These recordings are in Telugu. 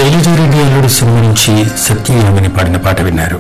శైలజారెడ్డి అల్లుడు సినిమా నుంచి సత్యయామిని పాడిన పాట విన్నారు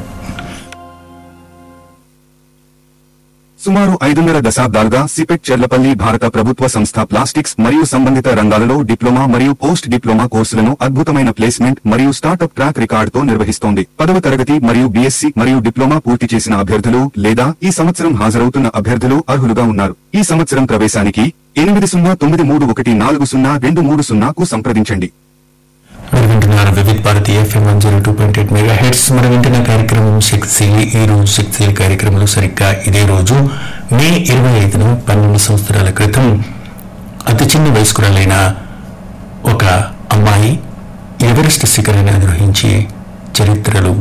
సుమారు ఐదున్నర దశాబ్దాలుగా సిపెట్ చెర్లపల్లి భారత ప్రభుత్వ సంస్థ ప్లాస్టిక్స్ మరియు సంబంధిత రంగాలలో డిప్లొమా మరియు పోస్ట్ డిప్లొమా కోర్సులను అద్భుతమైన ప్లేస్మెంట్ మరియు స్టార్టప్ ట్రాక్ రికార్డుతో నిర్వహిస్తోంది పదవ తరగతి మరియు బీఎస్సీ మరియు డిప్లొమా పూర్తి చేసిన అభ్యర్థులు లేదా ఈ సంవత్సరం హాజరవుతున్న అభ్యర్థులు అర్హులుగా ఉన్నారు ఈ సంవత్సరం ప్రవేశానికి ఎనిమిది సున్నా తొమ్మిది మూడు ఒకటి నాలుగు సున్నా రెండు మూడు సున్నాకు సంప్రదించండి మీరు వింటున్నారు Vividh Bharati FM one zero two point eight megahertz మనం వింటున్న కార్యక్రమం శక్తి ఈ రోజు శక్తి కార్యక్రమంలో సరిగ్గా ఇదే రోజు మే ఇరవై ఐదున పన్నెండు సంవత్సరాల క్రితం అతి చిన్న వయస్కురాలైన ఒక అమ్మాయి ఎవరెస్ట్ శిఖరాన్ని అధిరోహించి చరిత్రలు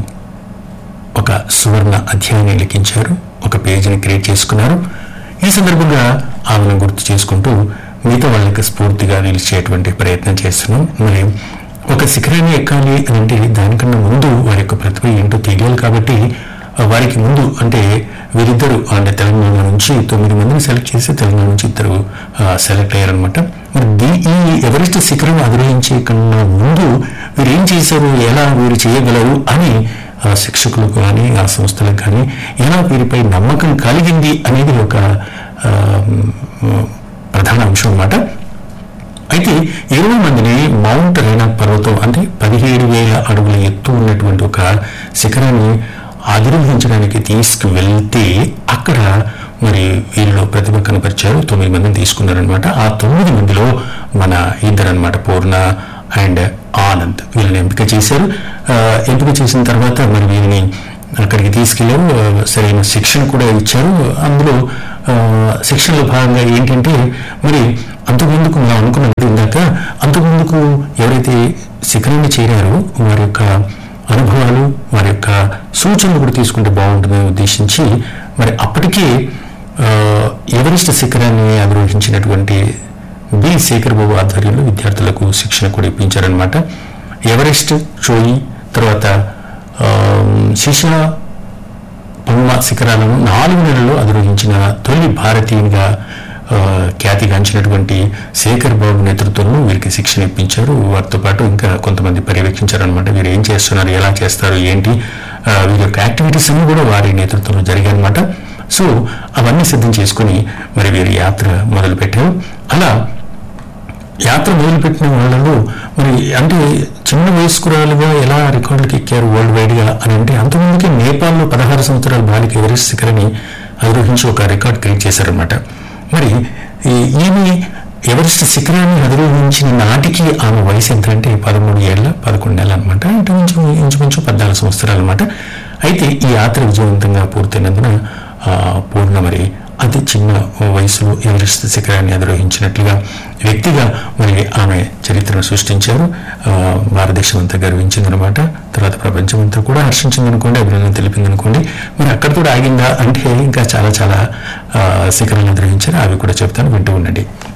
ఒక సువర్ణ అధ్యాయాన్ని లిఖించారు ఒక పేజీని క్రియేట్ చేసుకున్నారు ఈ సందర్భంగా ఆమెను గుర్తు చేసుకుంటూ మిగతా వాళ్ళకి స్ఫూర్తిగా నిలిచేటువంటి ప్రయత్నం చేస్తున్నాం మరి ఒక శిఖరాన్ని ఎక్కాలి అని అంటే దానికన్నా ముందు వారి యొక్క ప్రతిభ ఏంటో తెలియాలి కాబట్టి ఆ వారికి ముందు అంటే వీరిద్దరు అంటే తెలంగాణ నుంచి తొమ్మిది మందిని సెలెక్ట్ చేసి తెలంగాణ నుంచి ఇద్దరు సెలెక్ట్ అయ్యారనమాట మరి దీ- ఈ ఎవరెస్ట్ శిఖరం అధిరోహించే కన్నా ముందు వీరు ఏం చేశారు ఎలా వీరు చేయగలరు అని ఆ శిక్షకులకు కానీ ఆ సంస్థలకు కానీ ఎలా వీరిపై నమ్మకం కలిగింది అనేది ఒక ఆ, మ్, ప్రధాన అంశం అన్నమాట అయితే ఇరవై మందిని మౌంట్ రైనా పర్వతం అంటే పదిహేడు వేల అడుగుల ఎత్తు ఉన్నటువంటి ఒక శిఖరాన్ని అధిరోహించడానికి తీసుకువెళ్తే అక్కడ మరి వీరిలో ప్రతిభ కనపరిచారు తొమ్మిది మందిని తీసుకున్నారనమాట ఆ తొమ్మిది మందిలో మన ఇద్దరు అనమాట పూర్ణ అండ్ ఆనంద్ వీళ్ళని ఎంపిక చేశారు ఆ, ఎంపిక చేసిన తర్వాత మరి వీరిని అక్కడికి తీసుకెళ్లారు ఆ, సరైన శిక్షణ కూడా ఇచ్చారు అందులో ఆ, శిక్షణలో భాగంగా ఏంటంటే మరి అంతకుముందుకు మనం అనుకున్నది ఇందాక అంతకుముందుకు ఎవరైతే శిఖరాన్ని చేరారో వారి యొక్క అనుభవాలు వారి యొక్క సూచనలు కూడా తీసుకుంటే బాగుంటుందని ఉద్దేశించి మరి అప్పటికే ఆ, ఎవరెస్ట్ శిఖరాన్ని అధిరోహించినటువంటి బి శేఖర్ బాబు ఆధ్వర్యంలో విద్యార్థులకు శిక్షణ కూడా ఇప్పించారనమాట ఎవరెస్ట్ చోయి తర్వాత ఆ, శిషా పమ్మ శిఖరాలను నాలుగు నెలల్లో అధిరోహించిన తొలి భారతీయునిగా ఆ, ఖ్యాతిగాంచినటువంటి శేఖర్ బాబు నేతృత్వంలో వీరికి శిక్షణ ఇప్పించారు వారితో పాటు ఇంకా కొంతమంది పర్యవేక్షించారనమాట వీరు ఏం చేస్తున్నారు ఎలా చేస్తారు ఏంటి ఆ, వీరి యొక్క యాక్టివిటీస్ అన్ని కూడా వారి నేతృత్వంలో జరిగాయన్నమాట సో అవన్నీ సిద్ధం చేసుకుని మరి వీరి యాత్ర మొదలుపెట్టారు అలా యాత్ర మొదలుపెట్టిన వాళ్ళలో మరి అంటే చిన్న వయస్కురాలుగా ఎలా రికార్డులకు ఎక్కారు వరల్డ్ వైడ్ గా అని అంటే అంతకుముందుకే నేపాల్లో పదహారు సంవత్సరాల బాలిక ఎవరెస్ట్ శిఖరాన్ని అధిరోహించి ఒక రికార్డ్ క్రియేట్ చేశారనమాట మరి ఈ- ఈమె ఎవరెస్ట్ శిఖరాన్ని అధిరోహించిన నాటికి ఆమె వయసు ఎంత అంటే పదమూడు ఏళ్ళ పదకొండు నెలలు అనమాట ఇంచుమించు ఇంచుమించు పద్నాలుగు సంవత్సరాలు అనమాట అయితే ఈ యాత్ర విజయవంతంగా పూర్తయినందున ఆ, పూర్ణ మరి అతి చిన్న వయసులో ఎవరెస్ట్ శిఖరాన్ని అధిరోహించినట్లుగా వ్యక్తిగా మరి ఆమె చరిత్రను సృష్టించారు ఆ, భారతదేశం అంతా గర్వించిందనమాట తర్వాత ప్రపంచం అంతా కూడా హర్షించిందనుకోండి అభినందన తెలిపిందనుకోండి మరి అక్కడ కూడా ఆగిందా అంటే ఇంకా చాలా చాలా ఆ, శిఖరాలను అధిరోహించారు అవి కూడా చెప్తాను వింటూ ఉండండి